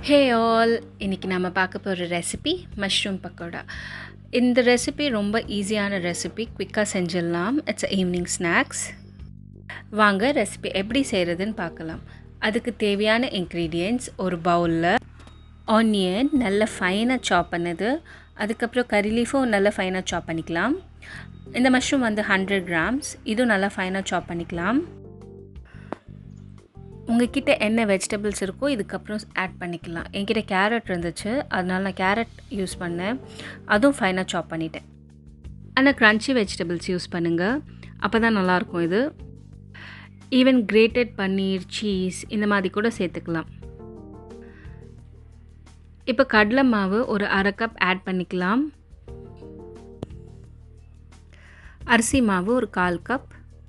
hey all இன்றைக்கி நம்ம பார்க்க போகிற ரெசிபி மஷ்ரூம் பக்கோடா இந்த ரெசிபி ரொம்ப ஈஸியான ரெசிபி குயிக்காக செஞ்சிடலாம் இட்ஸ் ஈவினிங் ஸ்நாக்ஸ் வாங்க ரெசிபி எப்படி செய்கிறதுன்னு பார்க்கலாம் அதுக்கு தேவையான இன்க்ரீடியன்ட்ஸ் ஒரு பவுலில் ஆனியன் நல்ல ஃபைனாக சாப் பண்ணது அதுக்கப்புறம் கறி லீஃபும் நல்ல ஃபைனாக சாப் பண்ணிக்கலாம் இந்த மஷ்ரூம் வந்து ஹண்ட்ரட் கிராம்ஸ் இதுவும் நல்லா ஃபைனாக சாப் பண்ணிக்கலாம் உங்ககிட்ட என்ன வெஜிடபிள்ஸ் இருக்கோ இதுக்கப்புறம் ஆட் பண்ணிக்கலாம் என்கிட்ட கேரட் இருந்துச்சு அதனால நான் கேரட் யூஸ் பண்ணேன் அதுவும் ஃபைனாக சாப் பண்ணிட்டேன் ஆனால் க்ரன்ச்சி வெஜிடபிள்ஸ் யூஸ் பண்ணுங்கள் அப்போ தான் நல்லாயிருக்கும் இது ஈவன் கிரேட்டட் பன்னீர் சீஸ் இந்த மாதிரி கூட சேர்த்துக்கலாம் இப்போ கடலை மாவு ஒரு அரை கப் ஆட் பண்ணிக்கலாம் அரிசி மாவு ஒரு கால் கப்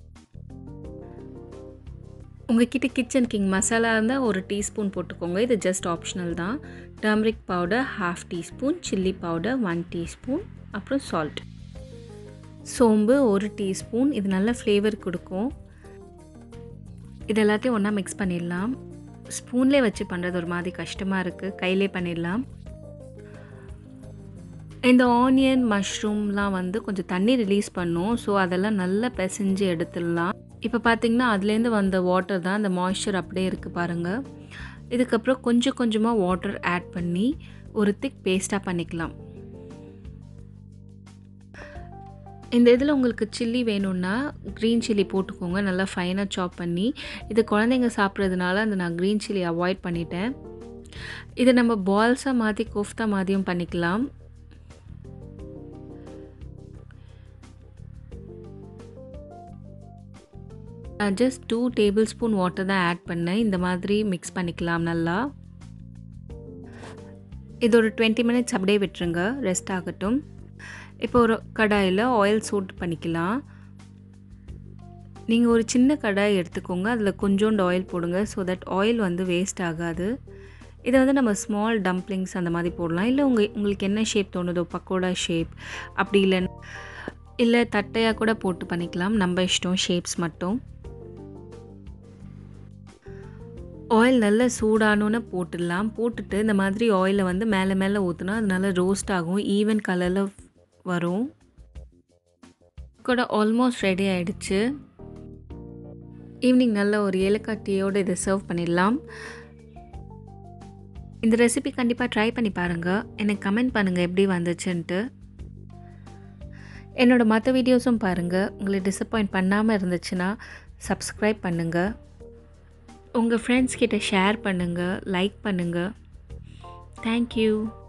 உங்ககிட்ட கிச்சன் கிங் மசாலா இருந்தால் ஒரு டீஸ்பூன் போட்டுக்கோங்க இது ஜஸ்ட் ஆப்ஷனல் தான் turmeric powder half teaspoon chilli powder one teaspoon அப்புறம் சால்ட் சோம்பு ஒரு டீஸ்பூன் இது நல்ல ஃப்ளேவர் கொடுக்கும் இது எல்லாத்தையும் ஒன்றா மிக்ஸ் பண்ணிடலாம் ஸ்பூன்லேயே வச்சு பண்ணுறது ஒரு மாதிரி கஷ்டமாக இருக்குது கையிலே பண்ணிடலாம் இந்த ஆனியன் மஷ்ரூம்லாம் வந்து கொஞ்சம் தண்ணி ரிலீஸ் பண்ணும் ஸோ அதெல்லாம் நல்லா பிசைஞ்சு எடுத்துடலாம் இப்போ பார்த்திங்கன்னா அதுலேருந்து வந்த வாட்டர் தான் அந்த மாய்ஸ்சர் அப்படியே இருக்குது பாருங்கள் இதுக்கப்புறம் கொஞ்சம் கொஞ்சமாக வாட்டர் ஆட் பண்ணி ஒரு திக் பேஸ்ட்டாக பண்ணிக்கலாம் இந்த இதில் உங்களுக்கு சில்லி வேணும்னா க்ரீன் சில்லி போட்டுக்கோங்க நல்லா ஃபைனாக சாப் பண்ணி இது குழந்தைங்க சாப்பிட்றதுனால அந்த நான் க்ரீன் சில்லி அவாய்ட் பண்ணிட்டேன் இதை நம்ம பால்ஸாக மாற்றி கோஃப்தா மாதிரியும் பண்ணிக்கலாம் நான் just two tablespoon water தான் ஆட் பண்ணேன் இந்த மாதிரி மிக்ஸ் பண்ணிக்கலாம் நல்லா இது ஒரு டுவெண்ட்டி மினிட்ஸ் அப்படியே விட்டுருங்க ரெஸ்ட் ஆகட்டும் இப்போ ஒரு கடாயில் ஆயில் சூட் பண்ணிக்கலாம் நீங்கள் ஒரு சின்ன கடாய் எடுத்துக்கோங்க அதில் கொஞ்சோண்டு ஆயில் போடுங்க ஸோ தட் ஆயில் வந்து வேஸ்ட் ஆகாது இதை வந்து நம்ம ஸ்மால் டம்ப்ளிங்ஸ் அந்த மாதிரி போடலாம் இல்லை உங்கள் உங்களுக்கு என்ன ஷேப் தோணுதோ பக்கோடா ஷேப் அப்படி இல்லைன்னா இல்லை தட்டையாக கூட போட்டு பண்ணிக்கலாம் நம்ம இஷ்டம் ஷேப்ஸ் மட்டும் ஆயில் நல்லா சூடானோன்னு போட்டுடலாம் போட்டுட்டு இந்த மாதிரி ஆயிலை வந்து மேலே மேலே ஊற்றுனா அது நல்லா ரோஸ்ட் ஆகும் ஈவன் கலரில் வரும் கூட ஆல்மோஸ்ட் ரெடி ஆகிடுச்சு ஈவினிங் நல்ல ஒரு ஏலக்காய் டீயோடு இதை சர்வ் பண்ணிடலாம் இந்த ரெசிபி கண்டிப்பாக ட்ரை பண்ணி பாருங்கள் எனக்கு கமெண்ட் பண்ணுங்கள் எப்படி வந்துச்சுன்ட்டு என்னோடய மற்ற வீடியோஸும் பாருங்கள் உங்களை டிசப்பாயிண்ட் பண்ணாமல் இருந்துச்சுன்னா சப்ஸ்கிரைப் பண்ணுங்கள் உங்கள் ஃப்ரெண்ட்ஸ் கிட்ட ஷேர் பண்ணுங்கள் லைக் பண்ணுங்கள் தேங்க்யூ